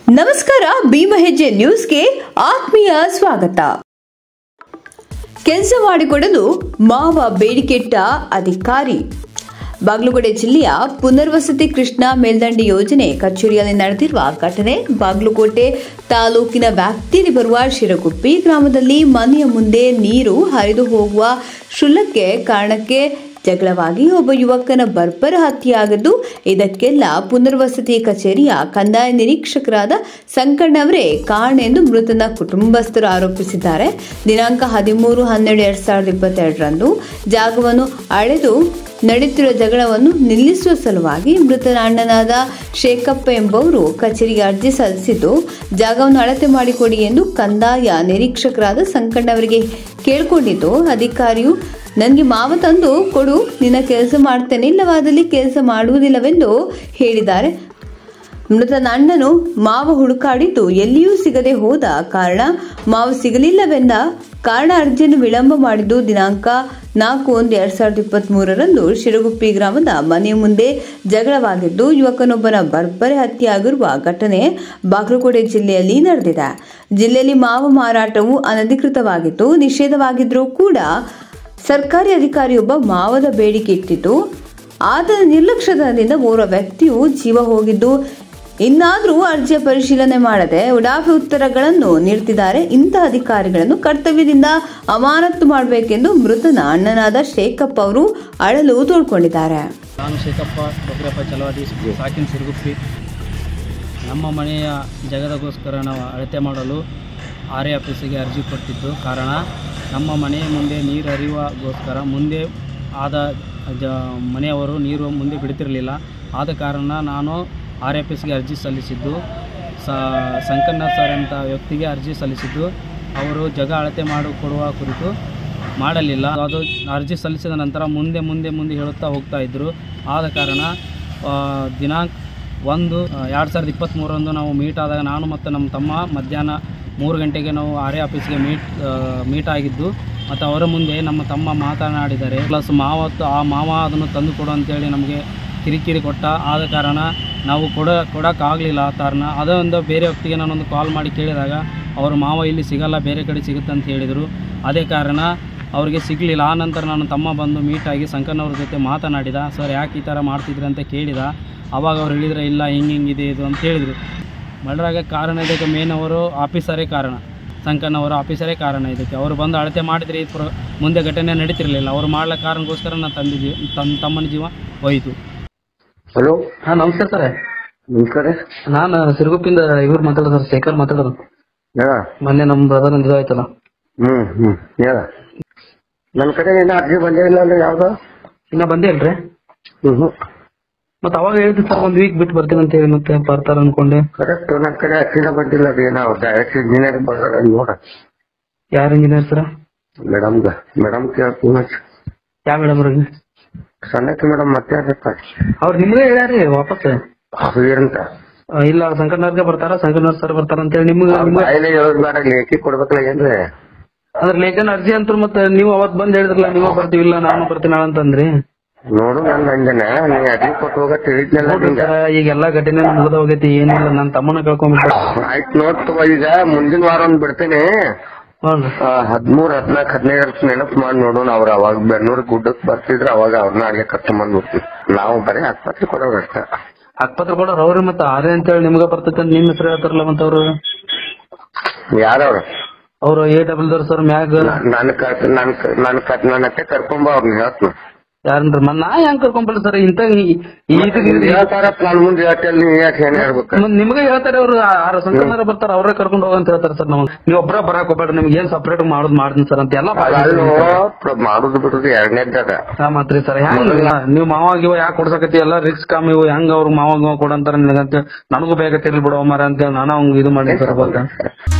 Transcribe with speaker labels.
Speaker 1: ನಮಸ್ಕಾರ ಭೀಮಹೆಜ್ಜೆ ನ್ಯೂಸ್ಗೆ ಆತ್ಮೀಯ ಸ್ವಾಗತ ಕೆಲಸ ಮಾಡಿಕೊಡಲು ಮಾವ ಬೇಡಿಕೆಟ್ಟ ಅಧಿಕಾರಿ ಬಾಗಲಕೋಟೆ ಜಿಲ್ಲೆಯ ಪುನರ್ವಸತಿ ಕೃಷ್ಣ ಮೇಲ್ದಂಡೆ ಯೋಜನೆ ಕಚೇರಿಯಲ್ಲಿ ನಡೆದಿರುವ ಘಟನೆ ಬಾಗಲಕೋಟೆ ತಾಲೂಕಿನ ವ್ಯಾಪ್ತಿಯಲ್ಲಿ ಬರುವ ಶಿರಗುಪ್ಪಿ ಗ್ರಾಮದಲ್ಲಿ ಮನೆಯ ಮುಂದೆ ನೀರು ಹರಿದು ಹೋಗುವ ಕ್ಷುಲ್ಲಕ್ಕೆ ಕಾರಣಕ್ಕೆ ಜಗಳವಾಗಿ ಒಬ್ಬ ಯುವಕನ ಬರ್ಬರ ಹತ್ಯೆಯಾಗಿದ್ದು ಇದಕ್ಕೆಲ್ಲ ಪುನರ್ವಸತಿ ಕಚೇರಿಯ ಕಂದಾಯ ನಿರೀಕ್ಷಕರಾದ ಸಂಕಣ್ಣವರೇ ಕಾರಣ ಎಂದು ಮೃತನ ಕುಟುಂಬಸ್ಥರು ಆರೋಪಿಸಿದ್ದಾರೆ ದಿನಾಂಕ ಹದಿಮೂರು ಹನ್ನೆರಡು ಎರಡ್ ಸಾವಿರದ ಇಪ್ಪತ್ತೆರಡರಂದು ಜಾಗವನ್ನು ಅಳೆದು ನಡೆಯುತ್ತಿರುವ ಜಗಳವನ್ನು ನಿಲ್ಲಿಸುವ ಸಲುವಾಗಿ ಮೃತನ ಅಣ್ಣನಾದ ಶೇಖಪ್ಪ ಎಂಬುವರು ಕಚೇರಿಗೆ ಅರ್ಜಿ ಸಲ್ಲಿಸಿದ್ದು ಜಾಗವನ್ನು ಅಳತೆ ಮಾಡಿಕೊಡಿ ಎಂದು ಕಂದಾಯ ನಿರೀಕ್ಷಕರಾದ ಸಂಕಣ್ಣವರಿಗೆ ಕೇಳಿಕೊಂಡಿದ್ದು ಅಧಿಕಾರಿಯು ನನಗೆ ಮಾವ ತಂದು ಕೊಡು ನಿನ್ನ ಕೆಲಸ ಮಾಡ್ತೇನೆ ಇಲ್ಲವಾದಲ್ಲಿ ಕೆಲಸ ಮಾಡುವುದಿಲ್ಲವೆಂದು ಹೇಳಿದ್ದಾರೆ ಮೃತನ ಅಣ್ಣನು ಮಾವ ಹುಡುಕಾಡಿದ್ದು ಎಲ್ಲಿಯೂ ಸಿಗದೆ ಹೋದ ಕಾರಣ ಮಾವ ಸಿಗಲಿಲ್ಲವೆಂದ ಕಾರಣ ಅರ್ಜಿಯನ್ನು ವಿಳಂಬ ಮಾಡಿದ್ದು ದಿನಾಂಕ ನಾಲ್ಕು ಒಂದು ಎರಡ್ ಸಾವಿರದ ಇಪ್ಪತ್ತ್ ಮೂರರಂದು ಶಿರಗುಪ್ಪಿ ಗ್ರಾಮದ ಮನೆಯ ಮುಂದೆ ಜಗಳವಾಗಿದ್ದು ಯುವಕನೊಬ್ಬನ ಬರ್ಬರೆ ಹತ್ಯೆಯಾಗಿರುವ ಘಟನೆ ಬಾಗಲಕೋಟೆ ಜಿಲ್ಲೆಯಲ್ಲಿ ನಡೆದಿದೆ ಜಿಲ್ಲೆಯಲ್ಲಿ ಮಾವು ಮಾರಾಟವು ಅನಧಿಕೃತವಾಗಿದ್ದು ನಿಷೇಧವಾಗಿದ್ದರೂ ಕೂಡ ಸರ್ಕಾರಿ ಅಧಿಕಾರಿಯೊಬ್ಬ ಮಾವದ ಬೇಡಿಕೆ ಇಟ್ಟಿದ್ದು ಆತನ ನಿರ್ಲಕ್ಷ್ಯದಿಂದ ಓರ್ವ ವ್ಯಕ್ತಿಯು ಜೀವ ಹೋಗಿದ್ದು ಇನ್ನಾದರೂ ಅರ್ಜಿಯ ಪರಿಶೀಲನೆ ಮಾಡದೆ ಉಡಾಫೆ ಉತ್ತರಗಳನ್ನು ನೀಡುತ್ತಿದ್ದಾರೆ ಇಂತಹ ಅಧಿಕಾರಿಗಳನ್ನು ಕರ್ತವ್ಯದಿಂದ ಅಮಾನತು ಮಾಡಬೇಕೆಂದು ಮೃತನ ಅಣ್ಣನಾದ ಶೇಖಪ್ಪ ಅವರು ಅಳಲು ತೋಡ್ಕೊಂಡಿದ್ದಾರೆ
Speaker 2: ನಾನು ಶೇಖಪ್ಪ ಬೊಗ್ರಪ್ಪ ಚಲವಾದಿ ಸಾಕಿನ ಸಿರುಗುಪ್ಪಿ ನಮ್ಮ ಮನೆಯ ಜಗದಗೋಸ್ಕರ ನಾವು ಅಳತೆ ಮಾಡಲು ಆರ್ ಎ ಆಫೀಸಿಗೆ ಅರ್ಜಿ ಕೊಟ್ಟಿದ್ದು ಕಾರಣ ನಮ್ಮ ಮನೆಯ ಮುಂದೆ ನೀರು ಹರಿಯುವಗೋಸ್ಕರ ಮುಂದೆ ಆದ ಜ ಮನೆಯವರು ನೀರು ಮುಂದೆ ಬಿಡ್ತಿರಲಿಲ್ಲ ಆದ ಕಾರಣ ನಾನು ಆರ್ ಎ ಆಫೀಸ್ಗೆ ಅರ್ಜಿ ಸಲ್ಲಿಸಿದ್ದು ಸ ಸಂಕನ್ನ ಸರ್ ಅಂತ ವ್ಯಕ್ತಿಗೆ ಅರ್ಜಿ ಸಲ್ಲಿಸಿದ್ದು ಅವರು ಜಗ ಅಳತೆ ಮಾಡಿಕೊಡುವ ಕುರಿತು ಮಾಡಲಿಲ್ಲ ಅದು ಅರ್ಜಿ ಸಲ್ಲಿಸಿದ ನಂತರ ಮುಂದೆ ಮುಂದೆ ಮುಂದೆ ಹೇಳುತ್ತಾ ಹೋಗ್ತಾ ಇದ್ದರು ಆದ ಕಾರಣ ಆ, ದಿನಾಂಕ ಒಂದು ಎರಡು ಸಾವಿರದ ಇಪ್ಪತ್ತ್ಮೂರರಂದು ನಾವು ಮೀಟ್ ಆದಾಗ ನಾನು ಮತ್ತು ನಮ್ಮ ತಮ್ಮ ಮಧ್ಯಾಹ್ನ ಮೂರು ಗಂಟೆಗೆ ನಾವು ಆರ್ ಎ ಆಫೀಸ್ಗೆ ಮೀಟ್ ಆ, ಮೀಟ್ ಆಗಿದ್ದು ಮತ್ತು ಅವರ ಮುಂದೆ ನಮ್ಮ ತಮ್ಮ ಮಾತನಾಡಿದ್ದಾರೆ ಪ್ಲಸ್ ಮಾವತ್ತು ಆ ಮಾವ ಅದನ್ನು ತಂದು ಕೊಡು ಅಂತೇಳಿ ನಮಗೆ ಕಿರಿಕಿರಿ ಕೊಟ್ಟ ಆದ ಕಾರಣ ನಾವು ಕೊಡ ಕೊಡೋಕ್ಕಾಗಲಿಲ್ಲ ಆ ಕಾರಣ ಅದೇ ಒಂದು ಬೇರೆ ವ್ಯಕ್ತಿಗೆ ನಾನೊಂದು ಕಾಲ್ ಮಾಡಿ ಕೇಳಿದಾಗ ಅವರು ಮಾವ ಇಲ್ಲಿ ಸಿಗಲ್ಲ ಬೇರೆ ಕಡೆ ಸಿಗುತ್ತೆ ಅಂತ ಹೇಳಿದರು ಅದೇ ಕಾರಣ ಅವ್ರಿಗೆ ಸಿಗಲಿಲ್ಲ ಆ ನಂತರ ನಾನು ತಮ್ಮ ಬಂದು ಮೀಟಾಗಿ ಸಂಕನ್ನವ್ರ ಜೊತೆ ಮಾತನಾಡಿದ ಸರ್ ಯಾಕೆ ಈ ಥರ ಮಾಡ್ತಿದ್ರಿ ಅಂತ ಕೇಳಿದ ಅವಾಗ ಅವ್ರು ಹೇಳಿದ್ರೆ ಇಲ್ಲ ಹಿಂಗೆ ಹಿಂಗಿದೆ ಇದು ಅಂತ ಹೇಳಿದರು ಮರ್ಡರಾಗ ಕಾರಣ ಇದಕ್ಕೆ ಮೇನ್ ಅವರು ಆಫೀಸರೇ ಕಾರಣ ಸಂಕನ್ನವರು ಆಫೀಸರೇ ಕಾರಣ ಇದಕ್ಕೆ ಅವರು ಬಂದು ಅಳತೆ ಮಾಡಿದ್ರೆ ಈ ಪ್ರ ಮುಂದೆ ಘಟನೆ ನಡೀತಿರಲಿಲ್ಲ ಅವ್ರು ಮಾಡ್ಲಿಕ್ಕೆ ಕಾರಣಕ್ಕೋಸ್ಕರ ನಾನು ತಂದಿದ್ದೀವಿ ತನ್ನ ತಮ್ಮನ ಜೀವ ಹೋಯಿತು
Speaker 3: ಹಲೋ
Speaker 2: ಹಾಂ ನಮಸ್ಕಾರ ಸರ್
Speaker 3: ನಮಸ್ಕಾರ
Speaker 2: ನಾನು ಸಿರುಗುಪ್ಪಿಂದ ಇವ್ರು ಮಾತಾಡೋದು ಸರ್ ಶೇಖರ್ ಮಾತಾಡೋದು
Speaker 3: ಹೇಳ
Speaker 2: ಮೊನ್ನೆ ನಮ್ಮ ಬ್ರದರ್ ಇದು ಆಯ್ತಲ್ಲ
Speaker 3: ಹ್ಮ್ ಹ್ಮ್ ಹೇಳ ನನ್ನ ಕಡೆ ಏನೋ ಅರ್ಜಿ ಬಂದೇ ಇಲ್ಲ ಅಂದ್ರೆ ಯಾವ್ದು
Speaker 2: ಇನ್ನ ಬಂದೇ ಇಲ್ರಿ
Speaker 3: ಹ್ಮ್ ಹ್ಮ್
Speaker 2: ಮತ್ತೆ ಅವಾಗ ಹೇಳಿದ್ದು ಸರ್ ಒಂದು ವೀಕ್ ಬಿಟ್ಟು ಬರ್ತೀನಿ ಅಂತ ಹೇಳಿ ಮತ್ತೆ ಬರ್ತಾರ ಅನ್ಕೊಂಡೆ
Speaker 3: ಕರೆಕ್ಟ್ ನನ್ನ ಕಡೆ ಅರ್ಜಿನ ಬಂದಿಲ್ಲ ಅದು ಏನೋ ಡೈರೆಕ್ಟ್ ಇಂಜಿನಿಯರ್ ಬರ್ತಾರ ನೋಡ
Speaker 2: ಯಾರು ಇಂಜಿನಿಯರ್ ಸರ್
Speaker 3: ಮೇಡಮ್ಗ ಮೇಡಮ್ ಕೇಳ್ತೀನಿ
Speaker 2: ಯಾವ ಮೇಡಮ್ ಅವ್ರಿಗೆ
Speaker 3: ಸಣ್ಣಕ್ಕೆ ಮೇಡಮ್ ಮತ್ತೆ ಯಾರಪ್ಪ
Speaker 2: ಅವ್ರು ನಿಮ್ಗೆ ಹೇಳ್ಯಾರಿ ವಾಪಸ್
Speaker 3: ಅದು ಏನಂತ
Speaker 2: ಆ, ಇಲ್ಲ ಸಂಕಣ್ಣವ್ರಿಗೆ ಬರ್ತಾರ ಸಂಕಣ್ಣವ್ರ ಸರ್ ಬರ್ತಾರ ಅಂತ ಹೇಳಿ ನಿಮ್ಗೆ ನಿಮ್ಗೆ
Speaker 3: ಬಾಯಿಲೆ ಹೇಳೋದ್ ಬೇಡ ಲೇಖಿ ಕೊಡ್ಬೇಕಲ್ಲ ಏನ್ರಿ
Speaker 2: ಅದ್ರ ಲೇಖನ ಅರ್ಜಿ ಅಂತ ಮತ್ತೆ ನೀವು ಅವತ್ ಬಂದ್ ಹೇಳಿದ್ರಲ್ಲ ನೀವು ಬರ್ತೀವಿಲ್ಲ ನಾನು ಬರ್ತೀನಿ ಅಂತಂದ್ರಿ
Speaker 3: ನೋಡು ನನ್ನ ಅಂಜನೆ ನೀ ಅರ್ಜಿ ಕೊಟ್ಟು ಹೋಗ ತಿಳಿದ್ನಲ್ಲ
Speaker 2: ನೋಡ್ರಿ
Speaker 3: ನಿಂಗ
Speaker 2: ಸರ್ ಈಗ ಎಲ್ಲಾ ಘಟನೆ ಮುಗ್ದ ಹೋಗೈತಿ ಏನಿಲ್ಲ ನನ್ನ ತಮ್ಮನ ಕಳ್ಕೊಂಡ್ಬಿಟ್ಟ
Speaker 3: ಆಯ್ತು ನೋಡ್ ತಗೋ ಈಗ ಮುಂದಿನ ವಾರ ಒಂದ್ ಬಿಡ್ತೇನೆ
Speaker 2: ಹೌದು
Speaker 3: ಹದಿಮೂರ್ ಹದಿನಾಲ್ಕು ಹದಿನೈದು ವರ್ಷ ನೆನಪು ಮಾಡಿ ನೋಡೋಣ ಅವ್ರ ಅವಾಗ ಬೆನ್ನೂರ್ ಗುಡ್ಡಕ್ ಬರ್ತಿದ್ರ ಅವಾಗ ಅವ್ರನ್ನ ಅಡಿಗೆ ಕರ್ಕೊಂಡ್ ಬಂದ್ಬಿಡ್ತೀವಿ ನಾವು ಬರೀ ಆಸ್ಪತ್ರೆ ಕೊಡೋರು ಅಷ್ಟೇ
Speaker 2: ಆಸ್ಪತ್ರೆ ಕೊಡೋರು ಅವ್ರಿ ಮತ್ತೆ ಆರೇ ಅಂತ ಹೇಳಿ ನಿಮ್ಗೆ ಬರ್ತೈತೆ ಅಂತ ನಿಮ್ ಹೆಸರು ಹೇಳ್ತಾರಲ್ಲ ಮತ್ತೆ ಅವ್ರು
Speaker 3: ಯಾರವ್ರು
Speaker 2: ಅವ್ರು ಎ ಡಬಲ್ ದರ್ ಸರ್ ಮ್ಯಾಗ
Speaker 3: ನನ್ ಕರ್ ನನ್ ಕ- ನನ್ ಕ- ನನ್ನ ಹತ್ತೆ ಕರ್ಕೊಂಬ ಅವ್ರನ್ನ ಹೇಳ್ತೀನಿ
Speaker 2: ಯಾರನ್ರಿ ಮತ್ ನಾ ಹೆಂಗ್ ಕರ್ಕೊಂಬಲ್ಲ ಸರ್ ಇಂತ ಈ- ಈ ಇದು-
Speaker 3: ಹೇಳ್ತಾರಪ್ಪ ನಾನ್ ಮುಂದೆ ಹೇಳ್ತೇನೆ ನೀ ಯಾಕೆ ಏನ್ ಹೇಳ್ಬೇಕು
Speaker 2: ಮತ್ತ್ ನಿಮ್ಗೆ ಹೇಳ್ತಾರೆ ಅವ್ರು ಆರು ಸಂಕಟನರ ಬರ್ತಾರ ಅವ್ರೇ ಕರ್ಕೊಂಡು ಹೋಗಂತ ಹೇಳ್ತಾರೆ ಸರ್ ನಮಗೆ ನೀವ್ ಒಬ್ಬರ ಬರಾಕ್ ಹೋಗ್ಬೇಡ್ರಿ ನಿಮ್ಗೆ ಏನ್ ಸಪ್ರೇಟ್ ಮಾಡೋದು ಮಾಡ್ತೀನಿ ಸರ್ ಅಂತ ಎಲ್ಲ
Speaker 3: ಅಲ್ಲೋ ಮಾಡುದು ಬಿಡುದು ಎರಡನೇದಾಗ
Speaker 2: ಹಾ ಮತ್ರಿ ಸರ್ ಹೆಂಗ್ ನೀವ್ ಮಾವ ಗಿವ ಯಾಕೆ ಕೊಡ್ಸಕತ್ತಿ ಎಲ್ಲ ರಿಕ್ಸ್ ಕಮ್ಮಿ ಇವು ಹೆಂಗ್ ಅವ್ರು ಮಾವ ಗಿವ ಕೊಡಂತಾರ ನಿನಗಂತ ನನಗೂ ಬೇಕತ್ತಿರ್ಲಿ ಬಿಡೋ ಮರ ಅಂತ ನಾನು ಅವ್ನ್ ಇದು ಮಾಡಿ ಸರ್ ಅವಾಗ